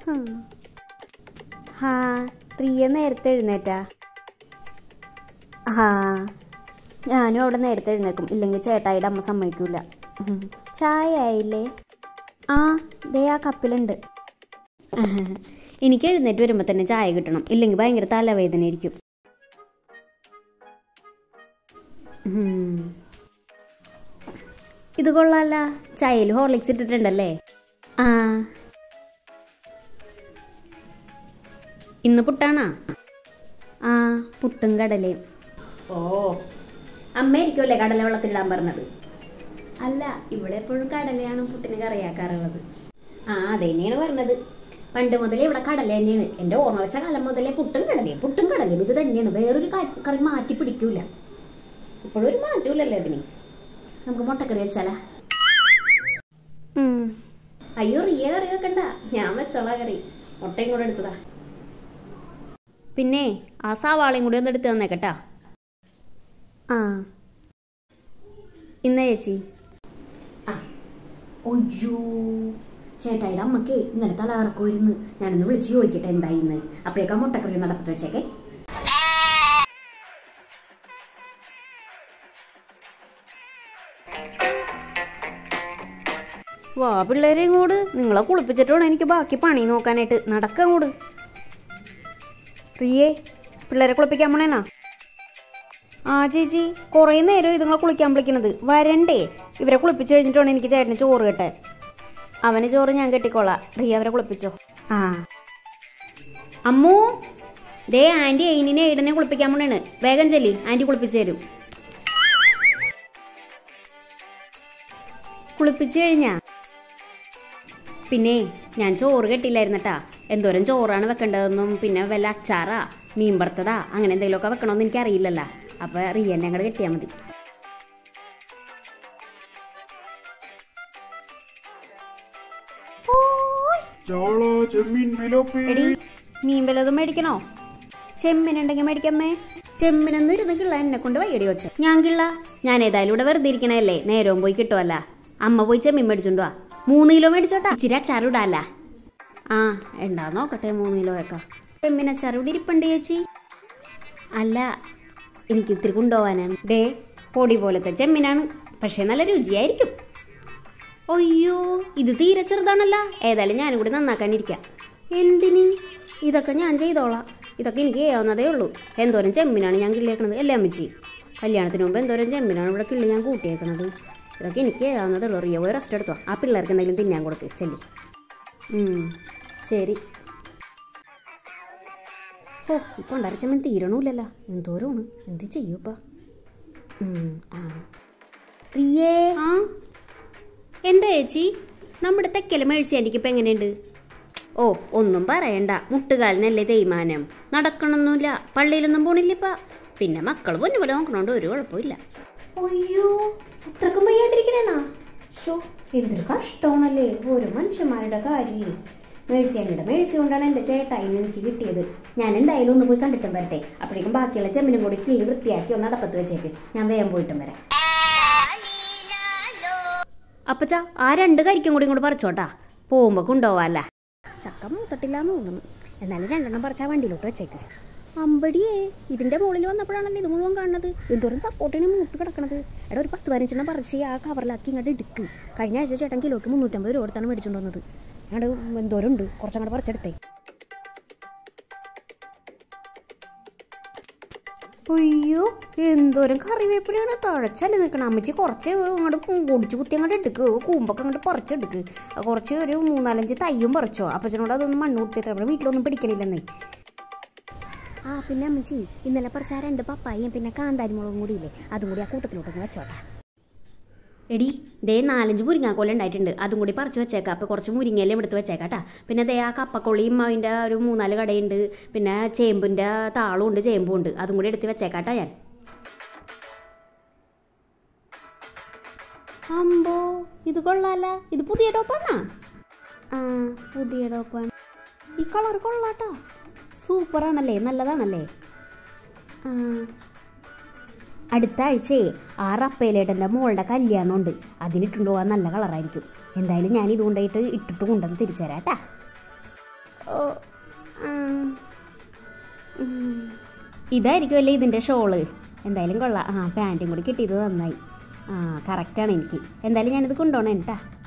ഹും. ഹാ പ്രിയ നേരത്തെ എഴുന്നേറ്റാ ഹാ ഞാനും അവിടെ നേരത്തെ എഴുന്നേക്കും ഇല്ലെങ്കിൽ ചേട്ടായിയുടെ അമ്മ സമ്മതിക്കൂല ഉം. ചായ ആയില്ലേ ആ ദേ ആ കപ്പിലുണ്ട് ആഹ്. എനിക്ക് എഴുന്നേറ്റ് വരുമ്പോൾ തന്നെ ചായ കിട്ടണം ഇല്ലെങ്കിൽ ഭയങ്കര തലവേദന ആയിരിക്കും ഉം. ഇത് കൊള്ളാല്ല ചായയിൽ ഹോർലിക്സ് ഇട്ടിട്ടുണ്ടല്ലേ ആ ഇന്ന് പുട്ടാണാ ആ പുട്ടും കടലയും ഓ അമ്മയായിരിക്കുമല്ലേ കടല വെള്ളത്തിലിടാൻ പറഞ്ഞത് അല്ല ഇവിടെ എപ്പോഴും കടലയാണ് പുട്ടിന് കറിയാക്കാറുള്ളത് ആ അത് തന്നെയാണ് പറഞ്ഞത് പണ്ട് മുതലേ ഇവിടെ കടല തന്നെയാണ് എൻ്റെ ഓർമ്മ വെച്ച കാലം മുതലേ പുട്ടും കടലയും പുട്ടും കടലയും ഇത് തന്നെയാണ് വേറൊരു കാ- കറി മാറ്റി പിടിക്കൂല ഇപ്പോഴും ഒരു മാറ്റമില്ലല്ലേ അതിന് നമുക്ക് മുട്ടക്കറി വെച്ചാലാ അയ്യോ റിയ കറി വെക്കണ്ട ഞാൻ വെച്ചോളാ കറി മുട്ടയും കൂടെ എടുത്തതാ പിന്നെ ആ സവാളയും കൂടി ഒന്ന് എടുത്ത് തന്നേക്കട്ടാ ആ ഇന്ന ചേച്ചി ആ ഒയ്യോ ചേട്ടായിയുടെ അമ്മക്ക് ഇന്നലെ തലകറക്കുമായിരുന്നു ഞാനൊന്ന് വിളിച്ച് ചോദിക്കട്ടെ എന്തായിന്ന് അപ്പോഴേക്കാ മുട്ടക്കറി ഒന്ന് നടപ്പത്ത് വെച്ചേക്കെ വാ പിള്ളേരെ ഇങ്ങോട്ട് നിങ്ങളെ കുളിപ്പിച്ചിട്ട് വേണം എനിക്ക് ബാക്കി പണി നോക്കാനായിട്ട് നടക്ക അങ്ങോട്ട് പ്രിയേ പിള്ളേരെ കുളിപ്പിക്കാൻ പോണേനാ ആ ചേച്ചി കുറേ നേരം ഇതുങ്ങളെ കുളിക്കാൻ വിളിക്കണത് വരണ്ടേ ഇവരെ കുളിപ്പിച്ച് കഴിഞ്ഞിട്ട് വേണം എനിക്ക് ചേട്ടന് ചോറ് കെട്ടെ അവന് ചോറ് ഞാൻ കെട്ടിക്കോളാം റിയ അവരെ കുളിപ്പിച്ചോ ആ അമ്മൂ ദേ ആൻറ്റി എയിനിനെ എയ്ഡനെ കുളിപ്പിക്കാൻ പോണേണ് വേഗം ചെല്ലി ആൻറ്റി കുളിപ്പിച്ചു തരും കുളിപ്പിച്ചു കഴിഞ്ഞാ പിന്നെ ഞാൻ ചോറ് കെട്ടില്ലായിരുന്നട്ടാ എന്തോരം ചോറാണ് വെക്കേണ്ടതെന്നും പിന്നെ വല്ല അച്ചാറാ മീൻ വറുത്തതാ അങ്ങനെ എന്തെങ്കിലുമൊക്കെ വെക്കണമെന്ന് എനിക്കറിയില്ലല്ലോ അപ്പൊ റിയന്നെ അങ്ങോട്ട് കെട്ടിയാൽ മതി ചാള ചെമ്മീൻ ഫിലോപ്പി എടി മീൻ വല്ലതും മേടിക്കണോ ചെമ്മിനുണ്ടെങ്കിൽ മേടിക്കമ്മേ ചെമ്മിനൊന്നും ഇരുന്ന് കിള്ള എന്നെ കൊണ്ട് വയ്യടി വെച്ച ഞാൻ കിള്ള ഞാൻ ഏതായാലും ഇവിടെ വെറുതെ ഇരിക്കണല്ലേ നേരവും പോയി കിട്ടുമല്ല അമ്മ പോയി ചെമ്മീൻ മേടിച്ചോണ്ട് വാ മൂന്ന് കിലോ മേടിച്ചോട്ടാ ഇച്ചിരി അച്ചാർ ഇടാല്ല ആ ഉണ്ടാ നോക്കട്ടെ മൂന്ന് കിലോ ഒക്കെ ചെമ്മീൻ അച്ചാർ ഇവിടെ ഇരിപ്പുണ്ട് ചേച്ചി അല്ല എനിക്ക് ഇത്തിരി കൊണ്ടുപോകാനാണ് ഡേ പൊടി പോലത്തെ ചെമ്മീനാണ് പക്ഷെ നല്ല രുചിയായിരിക്കും അയ്യോ ഇത് തീരെ ചെറുതാണല്ല ഏതായാലും ഞാനും കൂടി നന്നാക്കാനിരിക്കാം എന്തിന് ഇതൊക്കെ ഞാൻ ചെയ്തോളാം ഇതൊക്കെ എനിക്ക് ചെയ്യാവുന്നതേ ഉള്ളൂ എന്തോരം ചെമ്മിനാണ് ഞാൻ കിള്ളിയേക്കണത് അല്ലേ അമ്മച്ചി കല്യാണത്തിന് മുമ്പ് എന്തോരം ചെമ്മിനാണ് ഇവിടെ കിള്ളി ഞാൻ കൂട്ടിയേക്കണത് ഇതൊക്കെ എനിക്ക് ചെയ്യാവുന്നതേ ഉള്ളൂ റിയ പോയി റെസ്റ്റ് എടുത്തോ ആ പിള്ളേർക്ക് എന്തെങ്കിലും തിന്നാൻ കൊടുക്ക് ചെല്ലി ഉം, ശരി ഓ ഇപ്പൊ ഉണ്ടാരച്ചമ്മൻ തീരണമില്ലല്ലോ എന്തോരമാണ് എന്ത് ചെയ്യൂപ്പാ ഉം, ആ പ്രിയേ ആ എന്താ ചേച്ചി നമ്മുടെ തെക്കലെ മേഴ്സി ആൻറ്റിക്ക് ഇപ്പം എങ്ങനെയുണ്ട് ഓ ഒന്നും പറയണ്ട മുട്ടുകാലിനല്ലേ തേയ്മാനം നടക്കണമൊന്നുമില്ല പള്ളിയിലൊന്നും പോണില്ലിപ്പ പിന്നെ മക്കൾ പൊന്നു പോലെ നോക്കണോണ്ട് ഒരു കുഴപ്പമില്ല അയ്യോ അത്രക്കും വയ്യാണ്ടിരിക്കണേനാ ഷോ എന്തൊരു കഷ്ടമാണല്ലേ ഓരോ മനുഷ്യന്മാരുടെ കാര്യം മേഴ്സി ആൻറ്റിയുടെ മേഴ്സി കൊണ്ടാണ് എൻ്റെ ചേട്ടായിന് എനിക്ക് കിട്ടിയത് ഞാൻ എന്തായാലും ഒന്ന് പോയി കണ്ടിട്ടും വരട്ടെ അപ്പോഴേക്കും ബാക്കിയുള്ള ചെമ്മിനും കൂടി കിള്ളി വൃത്തിയാക്കി ഒന്ന് അടപ്പത്ത് വെച്ചേക്ക് ഞാൻ വേഗം പോയിട്ടും വരാം അപ്പച്ചാ ആ രണ്ട് കരിക്കും കൂടി ഇങ്ങോട്ട് പറിച്ചോട്ടാ പോകുമ്പോ കൊണ്ടുപോവാല്ല ചക്ക മൂത്തട്ടില്ലാന്ന് തോന്നുന്നു എന്നാലും രണ്ടെണ്ണം പറിച്ചാ വണ്ടിയിലോട്ട് വെച്ചേക്ക് അമ്പടിയേ ഇതിന്റെ മുകളിൽ വന്നപ്പോഴാണല്ലോ ഇത് മുഴുവൻ കാണുന്നത് എന്തോരം സപ്പോർട്ടിന് മൂത്ത് കിടക്കണത് എടാ ഒരു പത്ത് പതിനഞ്ചെണ്ണം പറിച്ച് ആ കവറിലാക്കി ഇങ്ങോട്ട് എടുക്ക് കഴിഞ്ഞ ആഴ്ച ചേട്ടൻ കിലോക്ക് മുന്നൂറ്റമ്പത് രൂപ കൊടുത്താണ് മേടിച്ചുകൊണ്ട് വന്നത് ഞങ്ങളുടെ എന്തോരം ഉണ്ട് കുറച്ചങ്ങോട്ട് പറിച്ചെടുത്തേ അയ്യോ എന്തോരം കറിവേപ്പിലയാണ് തഴച്ചല്ലേ നിൽക്കണം അമ്മച്ചി കുറച്ച് അങ്ങോട്ട് പൊടിച്ച് കുത്തി അങ്ങോട്ട് എടുക്ക് കൂമ്പൊക്കെ അങ്ങോട്ട് പറിച്ചെടുക്ക് കുറച്ച് ഒരു മൂന്നാലഞ്ച് തയ്യും പറിച്ചോ അപ്പച്ചനോട് അതൊന്നും മണ്ണ് കൊടുത്തിട്ട് നമ്മുടെ വീട്ടിലൊന്നും പിടിക്കണില്ലെന്നേ ആ പിന്നെ അമ്മച്ചി ഇന്നലെ പറിച്ച ആ രണ്ട് പപ്പായും പിന്നെ കാന്താരി മുളകും കൂടി ഇല്ലേ അതും കൂടി ആ കൂട്ടത്തിലോട്ടൊന്ന് വെച്ചോട്ടെ എടി ദേ നാലഞ്ച് മുരിങ്ങാക്കോല ഉണ്ടായിട്ടുണ്ട് അതും കൂടി പറിച്ച് വെച്ചേക്കാം അപ്പോൾ കുറച്ച് മുരിങ്ങയിലും എടുത്ത് വെച്ചേക്കാട്ടാ പിന്നെ ദേ ആ കപ്പക്കൊള്ളിയും അതിൻ്റെ ഒരു മൂന്നാല് കടയുണ്ട് പിന്നെ ചേമ്പിൻ്റെ താളും ഉണ്ട് ചേമ്പും ഉണ്ട് അതും കൂടി എടുത്ത് വെച്ചേക്കാട്ടാ ഞാൻ അമ്പോ ഇത് കൊള്ളാല ഇത് പുതിയ ടോപ്പാണാ ആ പുതിയ ടോപ്പാണ് ഈ കളർ കൊള്ളാട്ടോ സൂപ്പറാണല്ലേ നല്ലതാണല്ലേ ആ അടുത്ത ആഴ്ചയെ ആ റപ്പയിലേട്ടൻ്റെ മോളുടെ കല്യാണമുണ്ട് അതിനിട്ടുണ്ടോ പോകാൻ നല്ല കളറായിരിക്കും എന്തായാലും ഞാൻ ഇത് കൊണ്ടുപോയിട്ട് ഇട്ടിട്ട് കൊണ്ടുവന്ന് തിരിച്ചു തരാം കേട്ടാ ഓ ആ. ഉം. ഇതായിരിക്കുമല്ലേ ഇതിൻ്റെ ഷോള് എന്തായാലും കൊള്ളാം ആ പാൻറ്റും കൂടി കിട്ടിയത് നന്നായി ആ കറക്റ്റാണ് എനിക്ക് എന്തായാലും ഞാനിത് കൊണ്ടുപോകണം കേട്ടാ